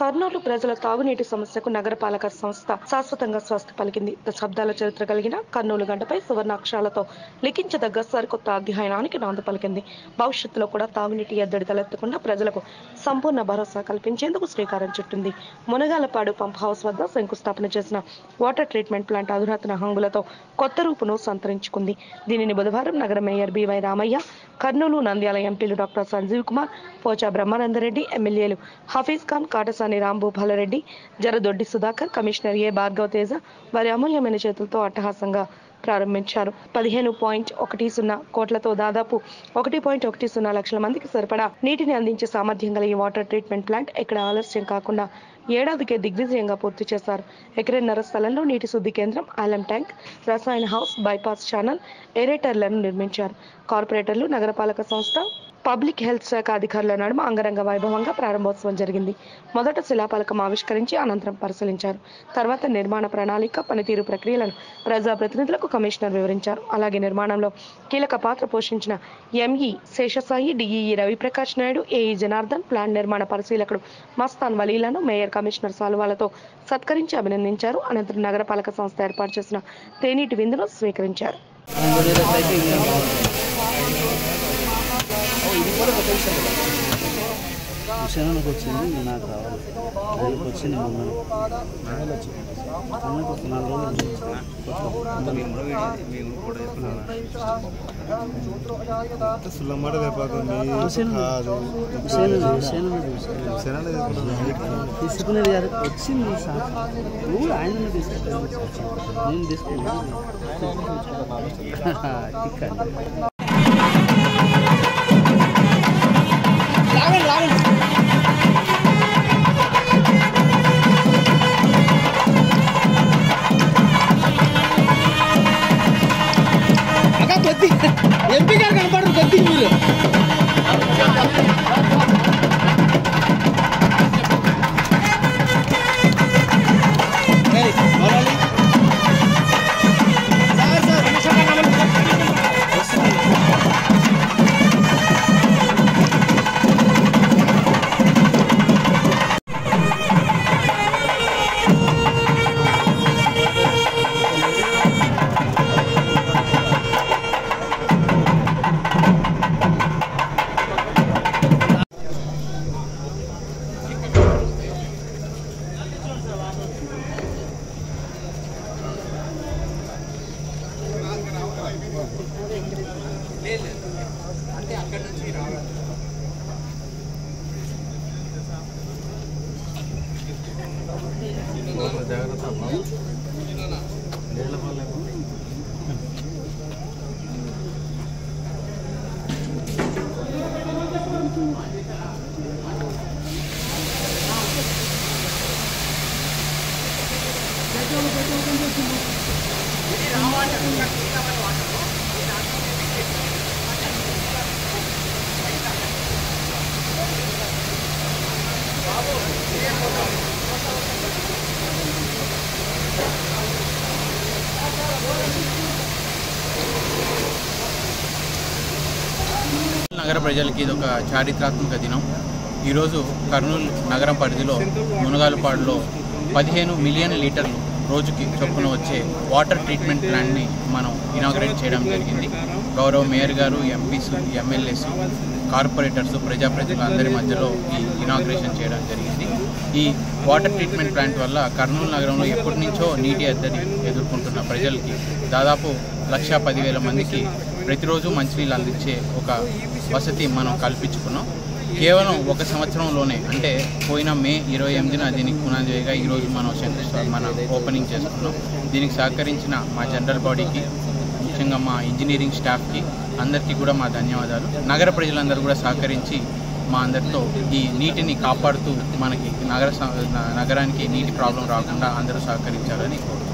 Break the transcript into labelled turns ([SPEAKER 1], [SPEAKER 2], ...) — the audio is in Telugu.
[SPEAKER 1] కర్నూలు ప్రజల తాగునీటి సమస్యకు నగరపాలక సంస్థ శాశ్వతంగా స్వస్తి పలికింది దశాబ్దాల చరిత్ర కలిగిన కర్నూలు గంటపై సువర్ణాక్షరాలతో లిఖించదగ్గ సరికొత్త అధ్యయనానికి నాంది పలికింది భవిష్యత్తులో కూడా తాగునీటి ఎద్దడి తలెత్తకుండా ప్రజలకు సంపూర్ణ భరోసా కల్పించేందుకు శ్రీకారం చుట్టింది మునగాలపాడు పంప్ హౌస్ వద్ద శంకుస్థాపన చేసిన వాటర్ ట్రీట్మెంట్ ప్లాంట్ అధునాతన హంగులతో కొత్త రూపును సంతరించుకుంది దీనిని బుధవారం నగర మేయర్ బివై రామయ్య కర్నూలు నంద్యాల ఎంపీలు డాక్టర్ సంజీవ్ కుమార్ పోచా బ్రహ్మానందరెడ్డి ఎమ్మెల్యేలు హఫీజ్ ఖాన్ కాటసాని రాంభూపాలరెడ్డి జరదొడ్డి సుధాకర్ కమిషనర్ ఏ భార్గవ తేజ వారి అమూల్యమైన చేతులతో అట్టహాసంగా ప్రారంభించారు పదిహేను పాయింట్ ఒకటి సున్నా కోట్లతో దాదాపు ఒకటి పాయింట్ ఒకటి సున్నా లక్షల మందికి సరిపడా నీటిని అందించే సామర్థ్యం గల ఈ వాటర్ ట్రీట్మెంట్ ప్లాంట్ ఎక్కడ ఆలస్యం కాకుండా ఏడాదికే దిగ్విజయంగా పూర్తి చేశారు ఎకరెన్నర స్థలంలో నీటి శుద్ధి కేంద్రం ఆలం ట్యాంక్ రసాయన హౌస్ బైపాస్ ఛానల్ ఎరేటర్లను నిర్మించారు కార్పొరేటర్లు నగరపాలక సంస్థ పబ్లిక్ హెల్త్ శాఖ అధికారుల నడుమ అంగరంగ వైభవంగా ప్రారంభోత్సవం జరిగింది మొదట శిలాఫలకం ఆవిష్కరించి అనంతరం పరిశీలించారు తర్వాత నిర్మాణ ప్రణాళిక పనితీరు ప్రక్రియలను ప్రజాప్రతినిధులకు కమిషనర్ వివరించారు అలాగే నిర్మాణంలో కీలక పాత్ర పోషించిన ME Seshasai DEE Raviprakash Naidu AE Janardhan plan నిర్మాణ పరిశీలకుడు మస్తాన్ వలీలను మేయర్ కమిషనర్ సాల్వాలతో సత్కరించి అభినందించారు అనంతరం నగరపాలక సంస్థ ఏర్పాటు చేసిన తేనీటి విందును స్వీకరించారు
[SPEAKER 2] శరణకు వచ్చింది నాకు రావాలి దానికి వచ్చింది మొన్న అన్నకు ఒక నాలుగు రోజులు
[SPEAKER 3] సుల్లమాట వ్యాపారం కాదు
[SPEAKER 2] శేను శేను చూసాను
[SPEAKER 3] శనాలు
[SPEAKER 2] తీసుకునేది కాదు వచ్చింది సార్ నువ్వు ఆయన తీసుకుంటాను నేను తీసుకున్నాను టిక్కా
[SPEAKER 4] ఎంపీ గారు కనపడరు కొద్ది మీరు
[SPEAKER 5] నగర ప్రజలకి ఇది ఒక చారిత్రాత్మక దినం ఈరోజు కర్నూలు నగరం పరిధిలో మునగాలపాడులో పదిహేను మిలియన్ లీటర్లు రోజుకి చొప్పున వచ్చే వాటర్ ట్రీట్మెంట్ ప్లాంట్ని మనం ఇనాగ్రేట్ చేయడం జరిగింది గౌరవ మేయర్ గారు ఎంపీస్ ఎమ్మెల్యేస్ కార్పొరేటర్స్ ప్రజాప్రతినిధులు అందరి మధ్యలో ఈ ఇనాగ్రేషన్ చేయడం జరిగింది ఈ వాటర్ ట్రీట్మెంట్ ప్లాంట్ వల్ల కర్నూలు నగరంలో ఎప్పటి నుంచో నీటి ఎద్దడి ఎదుర్కొంటున్న ప్రజలకి దాదాపు లక్ష పదివేల మందికి ప్రతిరోజు మంచినీళ్ళు అందించే ఒక వసతి మనం కల్పించుకున్నాం కేవలం ఒక సంవత్సరంలోనే అంటే పోయిన మే ఇరవై ఎనిమిదిన దీనికి పునాది వేయగా ఈరోజు మనం శంకుస్థా మన ఓపెనింగ్ చేసుకున్నాం దీనికి సహకరించిన మా జనరల్ బాడీకి ముఖ్యంగా మా ఇంజనీరింగ్ స్టాఫ్కి అందరికీ కూడా మా ధన్యవాదాలు నగర ప్రజలందరూ కూడా సహకరించి మా అందరితో ఈ నీటిని కాపాడుతూ మనకి నగర స- నగరానికి నీటి ప్రాబ్లం రాకుండా అందరూ సహకరించాలని కోరుతున్నాను